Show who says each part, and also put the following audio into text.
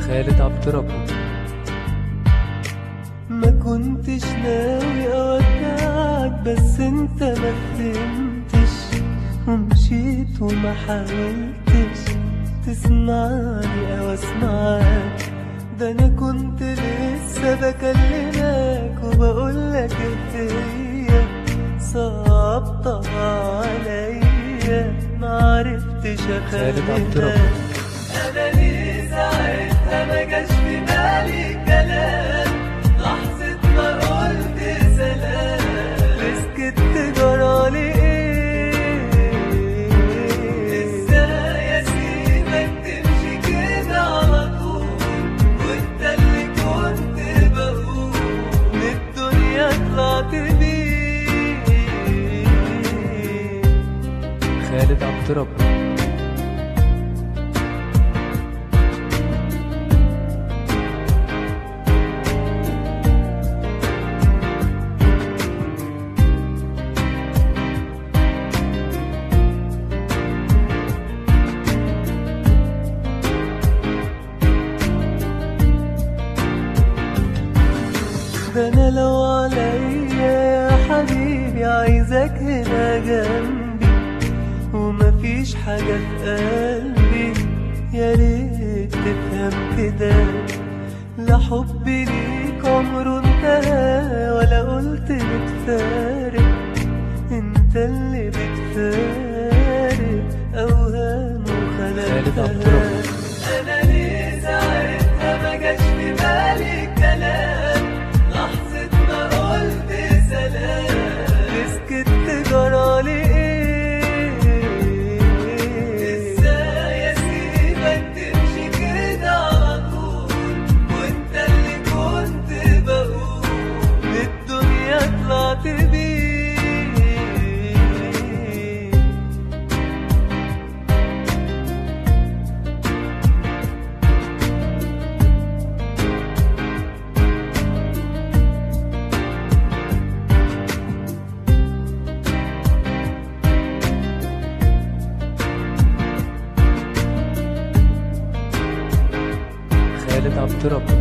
Speaker 1: خالد عبد ربه
Speaker 2: ما كنتش ناوي اودعك بس انت ما فهمتش ومشيت وما حاولتش تسمعني او اسمعك ده انا كنت لسه بكلمك وبقولك هي صعبتها عليا معرفتش
Speaker 1: خالد عبد ربه
Speaker 2: اخليها انا ليه ساعتها ما جاش في بالي كلام لحظة ما قلت سلام اسكت جرالي ايه ازاي اسيبك تمشي كده على طول وانت اللي كنت بقول من الدنيا طلعت بيه
Speaker 1: خالد عبد ربه
Speaker 2: ده انا لو عليا يا حبيبي عايزك هنا جنبي ومفيش حاجة في قلبي يا ريت تفهم كده لا حبي ليك عمره انتهى ولا قلت نتفارق انت اللي بتفارق اوهام
Speaker 1: خالد عبد
Speaker 2: وخلقها
Speaker 1: ربه.
Speaker 2: انا ليه ساعتها ما جاش في بالي كلام لحظة ما قلت سلام اسكت جرالي ايه ازاي اسيبك تمشي كده على طول وانت اللي كنت بقول من الدنيا طلعت بيه
Speaker 1: خالد عبد ربه